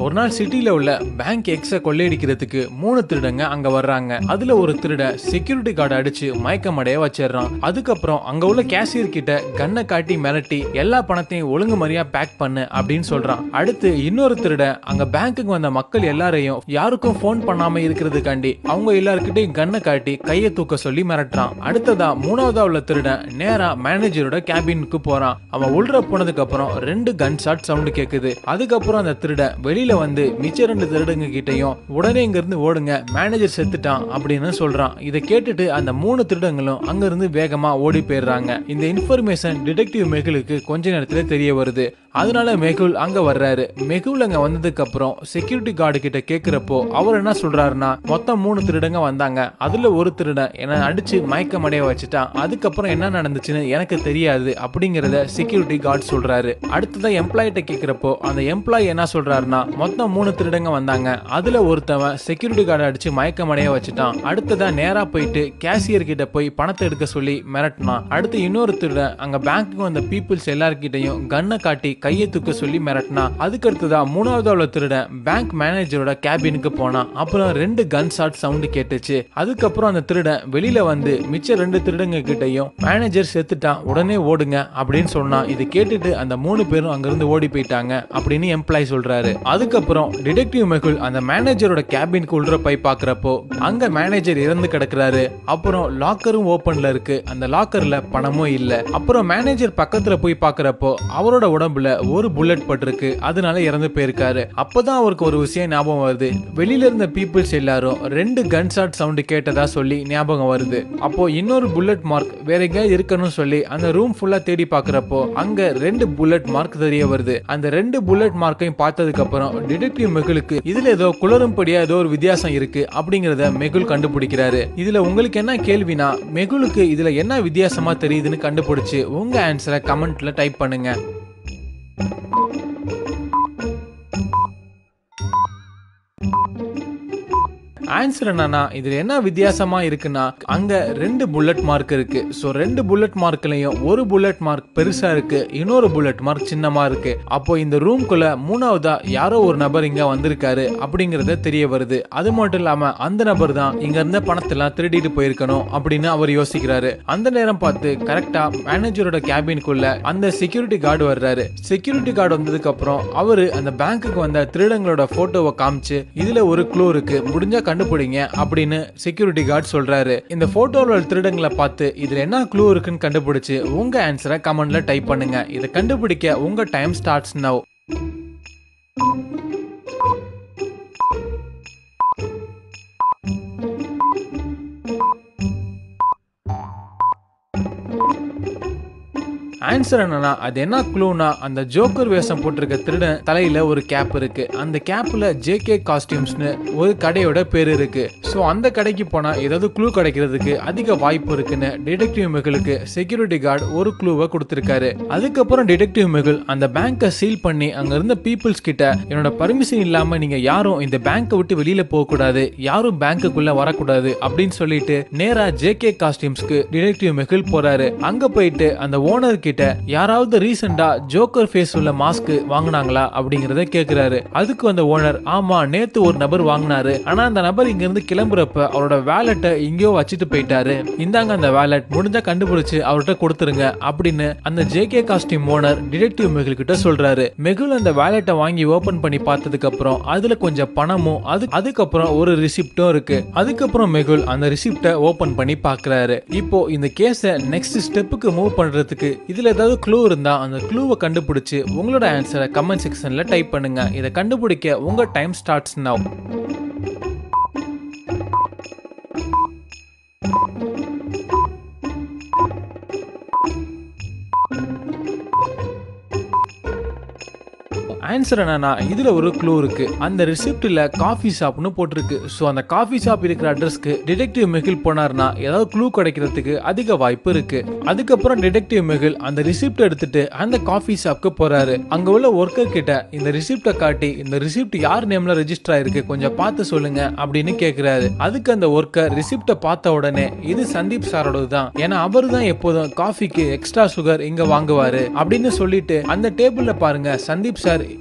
ஒரு நாள் சிட்டில உள்ள பேங்க் எக்ஸ கொள்ளையடிக்கிறதுக்கு மூணு திருடங்க அங்க வர்றாங்க அதுல ஒரு திருட செக்யூரிட்டி கார்டு அடிச்சு மயக்கமடைய வச்சிடுறான் அதுக்கப்புறம் அங்க உள்ள கேஷியர் கிட்ட கண்ணை காட்டி மிரட்டி எல்லா பணத்தையும் ஒழுங்கு முறையா பேக் பண்ணு அப்படின்னு சொல்றான் அடுத்து இன்னொரு திருட அங்க பேங்க்குக்கு வந்த மக்கள் எல்லாரையும் யாருக்கும் ஃபோன் பண்ணாம இருக்கிறதுக்காண்டி அவங்க எல்லாருக்கிட்டையும் கண்ணை காட்டி கையை தூக்க சொல்லி மிரட்டுறான் அடுத்ததா மூணாவதா உள்ள திருடன் நேரா மேனேஜரோட கேபினுக்கு போறான் அவன் உள்ள போனதுக்கு அப்புறம் ரெண்டு கன் ஷாட் சவுண்ட் கேக்குது அதுக்கப்புறம் அந்த திருடன் வெளியில வந்து மிச்ச ரெண்டு திருடங்க கிட்டயும் உடனே இங்க இருந்து ஓடுங்க மேனேஜர் செத்துட்டான் அப்படின்னு சொல்றான் இதை கேட்டுட்டு அந்த மூணு திருடங்களும் அங்க இருந்து வேகமா ஓடி போயிடுறாங்க இந்த இன்ஃபர்மேஷன் டிடெக்டிவ் மெகுலுக்கு கொஞ்ச நேரத்துல தெரிய வருது அதனால மெகுல் அங்க வர்றாரு மெகுல் அங்க வந்ததுக்கு அப்புறம் செக்யூரிட்டி கார்டு கிட்ட கேக்குறப்போ அவர் என்ன சொல்றாருன்னா மொத்தம் மூணு திருடங்க வந்தாங்க அதுல ஒரு திருடன் என்ன அடிச்சு மயக்கமடைய வச்சுட்டான் அதுக்கப்புறம் என்ன நடந்துச்சுன்னு எனக்கு தெரியாது அப்படிங்கறத செக்யூரிட்டி கார்டு சொல்றாரு அடுத்ததா எம்ப்ளாயிட்ட கேக்குறப்போ அந்த எம்ப்ளாயி என்ன சொல்றாருன்னா மொத்தம் மூணு திருடங்க வந்தாங்க அதுல ஒருத்தவன் செக்யூரிட்டி கார்டு அடிச்சு மயக்கமடைய வச்சுட்டான் அடுத்ததா நேரா போயிட்டு கேஷியர் கிட்ட போய் பணத்தை எடுக்க சொல்லி மிரட்டினான் அடுத்து இன்னொரு திருடன் அங்க பேங்க்குக்கு வந்த பீப்புள்ஸ் எல்லார்கிட்டையும் கண்ணை காட்டி கையை தூக்க சொல்லி மிரட்டினான் அதுக்கு அடுத்ததா மூணாவது உள்ள திருடன் பேங்க் மேனேஜரோட கேபினுக்கு போனான் அப்புறம் ரெண்டு கன் ஷாட் சவுண்ட் கேட்டுச்சு அதுக்கப்புறம் அந்த திருடன் வெளியில வந்து மிச்ச ரெண்டு திருடங்க கிட்டயும் மேனேஜர் செத்துட்டான் உடனே ஓடுங்க அப்படின்னு சொன்னான் இது கேட்டுட்டு அந்த மூணு பேரும் அங்கிருந்து ஓடி போயிட்டாங்க அப்படின்னு எம்ப்ளாய் சொல்றாரு அதுக்கப்புறம் டிடெக்டிவ் மெகுல் அந்த மேனேஜரோட கேபினுக்கு உள்ள போய் பாக்குறப்போ அங்க மேனேஜர் இறந்து கிடக்குறாரு அப்புறம் லாக்கரும் ஓபன்ல இருக்கு அந்த லாக்கர்ல பணமும் இல்ல அப்புறம் மேனேஜர் பக்கத்துல போய் பாக்குறப்போ அவரோட உடம்புல ஒரு புல்லட் பட்டிருக்கு அதனால இறந்து போயிருக்காரு அப்பதான் அவருக்கு ஒரு விஷயம் ஞாபகம் வருது வெளியில இருந்த பீப்புள்ஸ் எல்லாரும் ரெண்டு கன் ஷாட் சவுண்ட் கேட்டதா சொல்லி ஞாபகம் வருது அப்போ இன்னொரு புல்லட் மார்க் வேற எங்கேயாவது இருக்கணும்னு சொல்லி அந்த ரூம் ஃபுல்லா தேடி பாக்குறப்போ அங்க ரெண்டு புல்லட் மார்க் தெரிய வருது அந்த ரெண்டு புல்லட் மார்க்கையும் பார்த்ததுக்கு அப்புறம் டிடெக்டிவ் மெகுலுக்கு இதுல ஏதோ குளறும்படியா ஏதோ ஒரு வித்தியாசம் இருக்கு அப்படிங்கறத மெகுல் கண்டுபிடிக்கிறாரு இதுல உங்களுக்கு என்ன கேள்வினா மெகுலுக்கு இதுல என்ன வித்தியாசமா தெரியுதுன்னு கண்டுபிடிச்சு உங்க ஆன்சரை கமெண்ட்ல டைப் பண்ணுங்க ஆன்சர் என்னன்னா இதுல என்ன வித்தியாசமா இருக்குன்னா அங்க ரெண்டு புல்லட் மார்க் இருக்கு சோ ரெண்டு புல்லட் மார்க்லயும் ஒரு புல்லட் மார்க் பெருசா இருக்கு இன்னொரு புல்லட் மார்க் சின்னமா இருக்கு அப்போ இந்த ரூம்குள்ள மூணாவதா யாரோ ஒரு நபர் இங்க வந்திருக்காரு அப்படிங்கறத தெரிய வருது அது மட்டும் இல்லாம அந்த நபர் தான் இங்க இருந்த பணத்தெல்லாம் திருடிட்டு போயிருக்கணும் அப்படின்னு அவர் யோசிக்கிறாரு அந்த நேரம் பார்த்து கரெக்டா மேனேஜரோட கேபினுக்குள்ள அந்த செக்யூரிட்டி கார்டு வர்றாரு செக்யூரிட்டி கார்டு வந்ததுக்கு அப்புறம் அவரு அந்த பேங்க்குக்கு வந்த திருடங்களோட போட்டோவை காமிச்சு இதுல ஒரு க்ளூ இருக்கு முடிஞ்சா கண்டுபிடிங்க அப்படின்னு செக்யூரிட்டி கார்டு சொல்றாரு இந்த போட்டோல திருடங்களை பார்த்து இதுல என்ன க்ளூ இருக்குன்னு கண்டுபிடிச்சு உங்க ஆன்சரை கமெண்ட்ல டைப் பண்ணுங்க இதை கண்டுபிடிக்க உங்க டைம் ஸ்டார்ட்ஸ் நவ் ஆன்சர் என்னன்னா அது என்ன க்ளூனா அந்த ஜோக்கர் வேஷம் போட்டிருக்க திருடன் தலையில ஒரு கேப் இருக்கு அந்த கேப்ல ஜேகே காஸ்டியூம்ஸ்னு ஒரு கடையோட பேர் இருக்கு ஸோ அந்த கடைக்கு போனா ஏதாவது க்ளூ கிடைக்கிறதுக்கு அதிக வாய்ப்பு இருக்குன்னு டிடெக்டிவ் மெகுலுக்கு செக்யூரிட்டி கார்டு ஒரு க்ளூவை கொடுத்திருக்காரு அதுக்கப்புறம் டிடெக்டிவ் மெகுல் அந்த பேங்கை சீல் பண்ணி அங்க இருந்த பீப்புள்ஸ் கிட்ட என்னோட பர்மிஷன் இல்லாம நீங்க யாரும் இந்த பேங்கை விட்டு வெளியில போக கூடாது யாரும் பேங்க்குள்ள வரக்கூடாது அப்படின்னு சொல்லிட்டு நேரா ஜேகே காஸ்டியூம்ஸ்க்கு டிடெக்டிவ் மெகுல் போறாரு அங்க போயிட்டு அந்த ஓனர் கிட்ட யாராவது ரீசெண்டா ஜோக்கர் ஃபேஸ் உள்ள மாஸ்க் வாங்குனாங்களா அப்படிங்கறத கேக்குறாரு அதுக்கு அந்த ஓனர் ஆமா நேத்து ஒரு நபர் வாங்கினாரு ஆனா அந்த நபர் இங்க இருந்து கிளம்புறப்ப அவரோட வேலட்டை எங்கேயோ வச்சுட்டு போயிட்டாரு இந்தாங்க அந்த வேலட் முடிஞ்சா கண்டுபிடிச்சு அவர்கிட்ட கொடுத்துருங்க அப்படின்னு அந்த JK costume owner detective Mehul கிட்ட சொல்றாரு மெகுல் அந்த வேலட்டை வாங்கி ஓபன் பண்ணி பார்த்ததுக்கு அப்புறம் அதுல கொஞ்சம் பணமும் அது அதுக்கப்புறம் ஒரு ரிசிப்டும் இருக்கு அதுக்கப்புறம் மெகுல் அந்த ரிசிப்டை ஓபன் பண்ணி பாக்குறாரு இப்போ இந்த கேஸை நெக்ஸ்ட் ஸ்டெப்புக்கு மூவ் பண்றதுக்கு இதுல ஏதாவது க்ளூ இருந்தா அந்த க்ளூவை கண்டுபிடிச்சு உங்களோட ஆன்சரை கமெண்ட் செக்ஷன்ல டைப் பண்ணுங்க இதை கண்டுபிடிக்க உங்க டைம் ஸ்டார்ட்ஸ் நவ் ஆன்சர் என்னன்னா இதுல ஒரு க்ளூ இருக்கு அந்த ரிசிப்ட்ல காஃபி ஷாப்னு போட்டிருக்கு ஸோ அந்த காஃபி ஷாப் இருக்கிற அட்ரஸ்க்கு டிடெக்டிவ் மெகில் போனார்னா ஏதாவது க்ளூ கிடைக்கிறதுக்கு அதிக வாய்ப்பு இருக்கு அதுக்கப்புறம் டிடெக்டிவ் மெகில் அந்த ரிசிப்ட் எடுத்துட்டு அந்த காஃபி ஷாப்க்கு போறாரு அங்க உள்ள ஒர்க்கர் கிட்ட இந்த ரிசிப்டை காட்டி இந்த ரிசிப்ட் யார் நேம்ல ரெஜிஸ்டர் ஆயிருக்கு கொஞ்சம் பார்த்து சொல்லுங்க அப்படின்னு கேக்குறாரு அதுக்கு அந்த ஒர்க்கர் ரிசிப்டை பார்த்த உடனே இது சந்தீப் சாரோடது தான் ஏன்னா அவரு தான் எப்போதும் காஃபிக்கு எக்ஸ்ட்ரா சுகர் இங்க வாங்குவாரு அப்படின்னு சொல்லிட்டு அந்த டேபிள்ல பாருங்க சந்தீப் சார்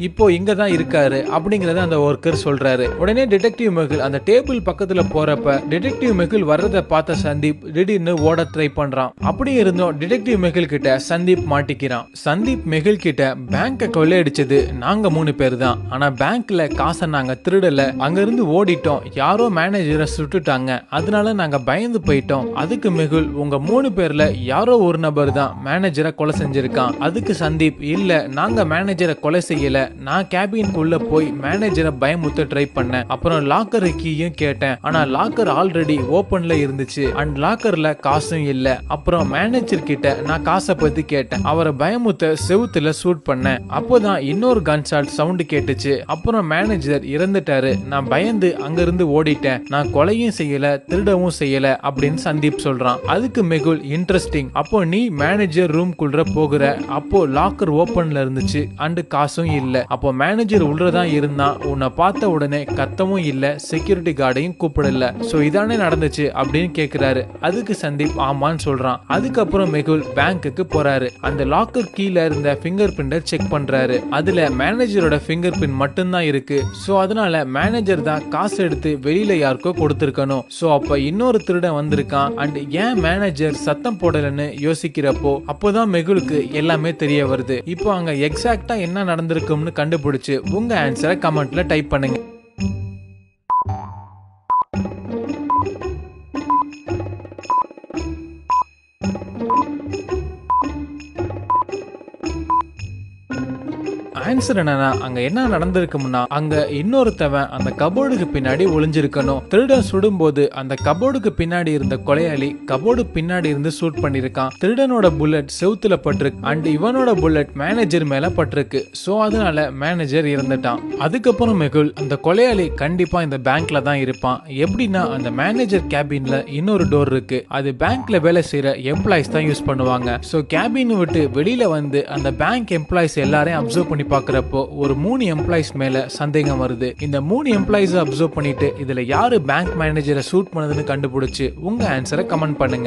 இப்போ இங்க தான் இருக்காரு அப்படிங்கறத அந்த ஒர்க்கர் சொல்றாரு உடனே டிடெக்டிவ் மெகுல் அந்த டேபிள் பக்கத்துல போறப்ப டிடெக்டிவ் மெகுல் வர்றத பார்த்த சந்தீப் திடீர்னு ஓட ட்ரை பண்றான் அப்படி இருந்தும் டிடெக்டிவ் மெகுல் கிட்ட சந்தீப் மாட்டிக்கிறான் சந்தீப் மெகுல் கிட்ட பேங்க கொள்ளையடிச்சது நாங்க மூணு பேர் தான் ஆனா பேங்க்ல காசை நாங்க திருடல அங்க இருந்து ஓடிட்டோம் யாரோ மேனேஜரை சுட்டுட்டாங்க அதனால நாங்க பயந்து போயிட்டோம் அதுக்கு மெகுல் உங்க மூணு பேர்ல யாரோ ஒரு நபர் தான் மேனேஜரை கொலை செஞ்சிருக்கான் அதுக்கு சந்தீப் இல்ல நாங்க மேனேஜரை கொலை செய்யல நான் கேபினுக்குள்ள போய் மேனேஜரை பயமுத்த ட்ரை பண்ணேன் அப்புறம் லாக்கர் கீயும் கேட்டேன் ஆனா லாக்கர் ஆல்ரெடி ஓபன்ல இருந்துச்சு அண்ட் லாக்கர்ல காசும் இல்ல அப்புறம் மேனேஜர் கிட்ட நான் காசை பத்தி கேட்டேன் அவரை பயமுத்த செவுத்துல ஷூட் பண்ணேன் அப்போதான் இன்னொரு கன் ஷாட் சவுண்ட் கேட்டுச்சு அப்புறம் மேனேஜர் இறந்துட்டாரு நான் பயந்து அங்க இருந்து ஓடிட்டேன் நான் கொலையும் செய்யல திருடவும் செய்யல அப்படின்னு சந்தீப் சொல்றான் அதுக்கு மெகுல் இன்ட்ரெஸ்டிங் அப்போ நீ மேனேஜர் ரூம் குள்ள போகிற அப்போ லாக்கர் ஓபன்ல இருந்துச்சு அண்ட் காசும் இல்ல அப்போ மேனேஜர் உள்ளதான் இருந்தான் உன்னை பார்த்த உடனே கத்தவும் இல்ல செக்யூரிட்டி கார்டையும் கூப்பிடல சோ இதானே நடந்துச்சு அப்படின்னு கேக்குறாரு அதுக்கு சந்தீப் ஆமான்னு சொல்றான் அதுக்கப்புறம் மெகுல் பேங்க்குக்கு போறாரு அந்த லாக்கர் கீழே இருந்த ஃபிங்கர் பிரிண்டை செக் பண்றாரு அதுல மேனேஜரோட ஃபிங்கர் பிரிண்ட் மட்டும்தான் இருக்கு சோ அதனால மேனேஜர் தான் காசு எடுத்து வெளியில யாருக்கோ கொடுத்திருக்கணும் சோ அப்ப இன்னொரு திருடன் வந்திருக்கான் அண்ட் ஏன் மேனேஜர் சத்தம் போடலன்னு யோசிக்கிறப்போ அப்போதான் மெகுலுக்கு எல்லாமே தெரிய வருது இப்போ அங்க எக்ஸாக்டா என்ன நடந்திருக்கும்னு கண்டுபிடிச்சு உங்க ஆன்சரை கமெண்ட்ல டைப் பண்ணுங்க ஆன்சர் என்னன்னா அங்க என்ன நடந்திருக்கும்னா அங்க இன்னொருத்தவன் அந்த கபோர்டுக்கு பின்னாடி ஒளிஞ்சிருக்கணும் திருடன் சுடும்போது அந்த கபோர்டுக்கு பின்னாடி இருந்த கொலையாளி கபோர்டு பின்னாடி இருந்து ஷூட் பண்ணிருக்கான் திருடனோட புல்லட் செவுத்துல பட்டிருக்கு அண்ட் இவனோட புல்லட் மேனேஜர் மேல பட்டிருக்கு சோ அதனால மேனேஜர் இறந்துட்டான் அதுக்கப்புறம் மெகுல் அந்த கொலையாளி கண்டிப்பா இந்த பேங்க்ல தான் இருப்பான் எப்படின்னா அந்த மேனேஜர் கேபின்ல இன்னொரு டோர் இருக்கு அது பேங்க்ல வேலை செய்யற எம்ப்ளாயிஸ் தான் யூஸ் பண்ணுவாங்க சோ கேபின் விட்டு வெளியில வந்து அந்த பேங்க் எம்ப்ளாயிஸ் எல்லாரையும் அப்சர்வ் பண்ணி பாக்குறப்போ ஒரு மூணு எம்ப்ளாயிஸ் மேல சந்தேகம் வருது இந்த மூணு எம்ப்ளாயிஸ் அப்சர்வ் பண்ணிட்டு இதுல யாரு பேங்க் மேனேஜரை ஷூட் பண்ணதுன்னு கண்டுபிடிச்சு உங்க ஆன்சரை கமெண்ட் பண்ணுங்க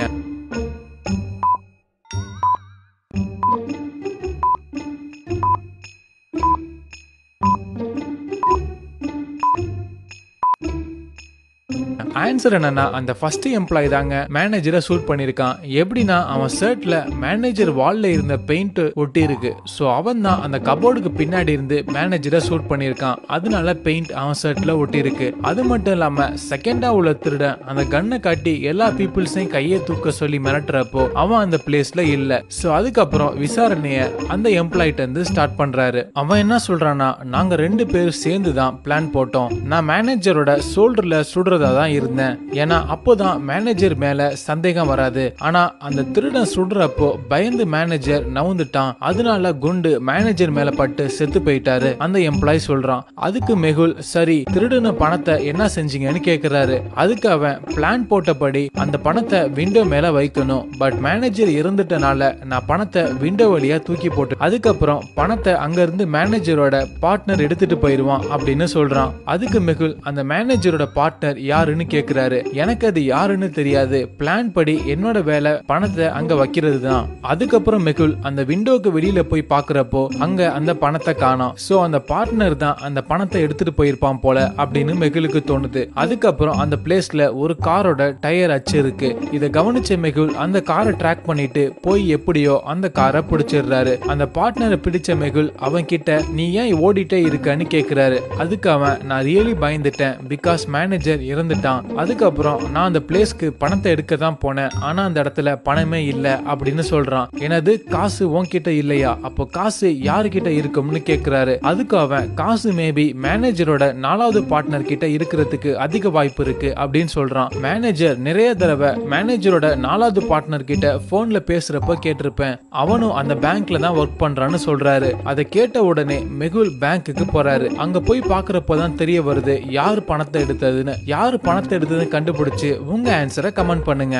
ஆன்சர் என்னன்னா அந்த ஃபர்ஸ்ட் எம்ப்ளாய் தாங்க மேனேஜரை ஷூட் பண்ணிருக்கான் எப்படின்னா அவன் ஷர்ட்ல மேனேஜர் வால்ல இருந்த பெயிண்ட் ஒட்டி இருக்கு ஸோ அவன் தான் அந்த கபோர்டுக்கு பின்னாடி இருந்து மேனேஜரை ஷூட் பண்ணியிருக்கான் அதனால பெயிண்ட் அவன் ஷர்ட்ல ஒட்டி இருக்கு அது மட்டும் இல்லாம செகண்டா உள்ள திருடன் அந்த கண்ணை காட்டி எல்லா பீப்புள்ஸையும் கையை தூக்க சொல்லி மிரட்டுறப்போ அவன் அந்த பிளேஸ்ல இல்ல ஸோ அதுக்கப்புறம் விசாரணைய அந்த எம்ப்ளாய்ட்ட இருந்து ஸ்டார்ட் பண்றாரு அவன் என்ன சொல்றான்னா நாங்க ரெண்டு பேரும் சேர்ந்து தான் பிளான் போட்டோம் நான் மேனேஜரோட ஷோல்டர்ல சுடுறதா தான் இருந்தேன் ஏன்னா அப்போதான் மேனேஜர் மேல சந்தேகம் வராது ஆனா அந்த திருடன் சுடுறப்போ பயந்து மேனேஜர் நவுந்துட்டான் அதனால குண்டு மேனேஜர் மேல பட்டு செத்து போயிட்டாரு அந்த எம்ப்ளாய் சொல்றான் அதுக்கு மெகுல் சரி திருடுன பணத்தை என்ன செஞ்சீங்கன்னு கேக்குறாரு அதுக்கு அவன் பிளான் போட்டபடி அந்த பணத்தை விண்டோ மேல வைக்கணும் பட் மேனேஜர் இருந்துட்டனால நான் பணத்தை விண்டோ வழியா தூக்கி போட்டு அதுக்கப்புறம் பணத்தை அங்க இருந்து மேனேஜரோட பார்ட்னர் எடுத்துட்டு போயிருவான் அப்படின்னு சொல்றான் அதுக்கு மெகுல் அந்த மேனேஜரோட பார்ட்னர் யாருன்னு கேக்குறாரு எனக்கு அது யாருன்னு தெரியாது பிளான் படி என்னோட வேலை பணத்தை அங்க வைக்கிறது தான் அதுக்கப்புறம் மெகுல் அந்த விண்டோக்கு வெளியில போய் பாக்குறப்போ அங்க அந்த பணத்தை காணோம் சோ அந்த பார்ட்னர் தான் அந்த பணத்தை எடுத்துட்டு போயிருப்பான் போல அப்படின்னு மெகுலுக்கு தோணுது அதுக்கப்புறம் அந்த பிளேஸ்ல ஒரு காரோட டயர் அச்சு இருக்கு இதை கவனிச்ச மெகுல் அந்த காரை ட்ராக் பண்ணிட்டு போய் எப்படியோ அந்த காரை பிடிச்சிடுறாரு அந்த பார்ட்னரை பிடிச்ச மெகுல் அவன் கிட்ட நீ ஏன் ஓடிட்டே இருக்கன்னு கேக்குறாரு அதுக்கு அவன் நான் ரியலி பயந்துட்டேன் பிகாஸ் மேனேஜர் இறந்துட்டான் அதுக்கப்புறம் நான் அந்த பிளேஸ்க்கு பணத்தை எடுக்க தான் போனேன் ஆனா அந்த இடத்துல பணமே இல்ல அப்படின்னு சொல்றான் எனது காசு உன்கிட்ட இல்லையா அப்போ காசு யாருக்கிட்ட இருக்கும்னு கேக்குறாரு அதுக்கு அவன் காசு மேபி மேனேஜரோட நாலாவது பார்ட்னர் கிட்ட இருக்கிறதுக்கு அதிக வாய்ப்பு இருக்கு அப்படின்னு சொல்றான் மேனேஜர் நிறைய தடவை மேனேஜரோட நாலாவது பார்ட்னர் கிட்ட போன்ல பேசுறப்ப கேட்டிருப்பேன் அவனும் அந்த பேங்க்ல தான் ஒர்க் பண்றான்னு சொல்றாரு அதை கேட்ட உடனே மெகுல் பேங்க்குக்கு போறாரு அங்க போய் பாக்குறப்போ தான் தெரிய வருது யார் பணத்தை எடுத்ததுன்னு யார் பணத்தை எடுத்ததுன்னு கண்டுபிடிச்சு உங்க ஆன்சரை கமெண்ட் பண்ணுங்க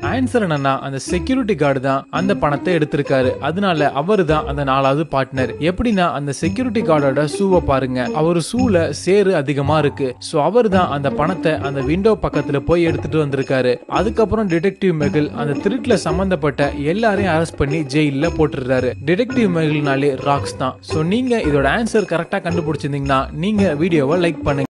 ஆன்சர் என்னன்னா அந்த செக்யூரிட்டி கார்டு தான் அந்த பணத்தை எடுத்திருக்காரு அதனால அவரு தான் அந்த நாலாவது பார்ட்னர் எப்படின்னா அந்த செக்யூரிட்டி கார்டோட ஷூவை பாருங்க அவர் ஷூல சேறு அதிகமா இருக்கு சோ அவர் தான் அந்த பணத்தை அந்த விண்டோ பக்கத்துல போய் எடுத்துட்டு வந்திருக்காரு அதுக்கப்புறம் டிடெக்டிவ் மெகில் அந்த திருட்டுல சம்பந்தப்பட்ட எல்லாரையும் அரெஸ்ட் பண்ணி ஜெயில போட்டுறாரு டிடெக்டிவ் மெகில்னாலே ராக்ஸ் தான் சோ நீங்க இதோட ஆன்சர் கரெக்டா கண்டுபிடிச்சிருந்தீங்கன்னா நீங்க வீடியோவை லைக் பண்ணுங்க